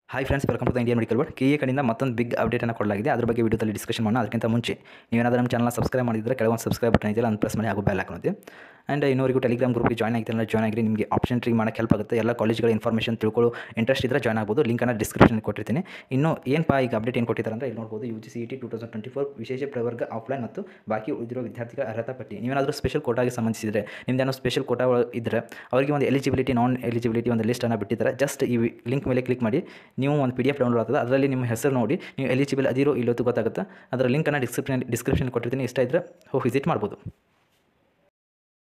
hi friends welcome to Indian medical world K A ಕಡೆಯಿಂದ ಮತ್ತೊಂದು big ಅಪ್ಡೇಟನ್ನು ಕೊಡಲಾಗಿದೆ ಅದ್ರ ಬಗ್ಗೆ ವಿಡಿಯೋದಲ್ಲಿ ಡಿಸ್ಕಷನ್ ಮಾಡೋಣ ಅದಕ್ಕಿಂತ ಮುಂಚೆ ನೀವೇನಾದರೂ ನಮ್ಮ ಚಾನಲ್ ಸಬ್ಸ್ಕ್ರೈಬ್ ಮಾಡಿದ್ರೆ ಕೆಲವೊಂದು ಸಬ್ಸ್ಕ್ರೈಬ್ ಬಟನ್ ಇದೆಯಲ್ಲ ಅದನ್ನು ಪ್ರೆಸ್ ಮಾಡಿ ಹಾಗೂ ಬೆಲ್ ಹಾಕೋದು ಆ್ಯಂಡ್ ಇನ್ನೂವರೆಗೂ ಟೆಲಿಗ್ರಾಮ್ ಗ್ರೂಪ್ಗೆ ಜಾಯ್ನ್ ಆಗಿದ್ದರೆ ಜಾಯ್ನ್ ಆಗಿರಿ ನಿಮಗೆ ಆಪ್ಷನ್ ಟ್ರೀ ಮಾಡೋಕ್ಕೆ ಹೆಲ್ಪ್ ಆಗುತ್ತೆ ಎಲ್ಲ ಕಾಲೇಜ್ಗಳ ಇನ್ಫಾರ್ಮೇಷನ್ ತಿಳ್ಕೊಳ್ಳೋ ಇಂಟ್ರೆಸ್ಟ್ ಇದ್ದರೆ ಜಾಯ್ನ್ ಆಗ್ಬೋದು ಲಿಂಕನ್ನು ಡಿಸ್ಕ್ರಿಪ್ಷನ್ ಕೊಟ್ಟಿರ್ತೀನಿ ಇನ್ನು ಏನಪ್ಪ ಈಗ ಅಪ್ಡೇಟ್ ಏನು ಕೊಟ್ಟಿದ್ದಾರೆ ಅಂದರೆ ಇಲ್ಲಿ ನೋಡ್ಬೋದು U G C E T two thousand twenty four ವಿಶೇಷ ಪ್ರವರ್ಗ ಆಫ್ಲೈನ್ ಮತ್ತು ಬಾಕಿ ಉಳಿದಿರೋ ವಿದ್ಯಾರ್ಥಿಗಳ ಅರ್ಹತಾ ಪಟ್ಟಿ ನೀವೇನಾದರೂ ಸ್ಪೆಷಲ್ ಕೋಟಾಗೆ ಸಂಬಂಧಿಸಿದರೆ ನಿಮ್ದೇನೋ ಸ್ಪೆಷಲ್ ಕೋಟಾ ಇದ್ದರೆ ಅವರಿಗೆ ಒಂದು ಎಲಿಜಿಬಿಲಿಟಿ ನಾನ್ ಎಲಿಜಿಬಿಲಿಟಿ ಒಂದು ಲಿಸ್ಟನ್ನು ಬಿಟ್ಟಿದ್ದಾರೆ ಜಸ್ಟ್ ಈ ಲಿಂಕ್ ಮೇಲೆ ಕ್ಲಿಕ್ ಮಾಡಿ ನೀವು ಒಂದು ಪಿ ಡಿ ಎಫ್ ಡೌನ್ಲೋಡ್ ಆಗ್ತದೆ ಅದರಲ್ಲಿ ನಿಮ್ಮ ಹೆಸರು ನೋಡಿ ನೀವು ಎಲಿಜಿಬಲ್ ಅದಿರೋ ಇಲ್ಲೊತ್ತು ಗೊತ್ತಾಗುತ್ತೆ ಅದರ ಲಿಂಕನ್ನು ಡಿಸ್ಕ್ರಿಪ್ಷನ್ ಡಿಸ್ಕ್ರಿಪ್ಷನ್ ಕೊಟ್ಟಿರ್ತೀನಿ ಇಷ್ಟ ಇದ್ದರೆ ಹೋಗಿ ವಿಸಿಟ್ ಮಾಡ್ಬೋದು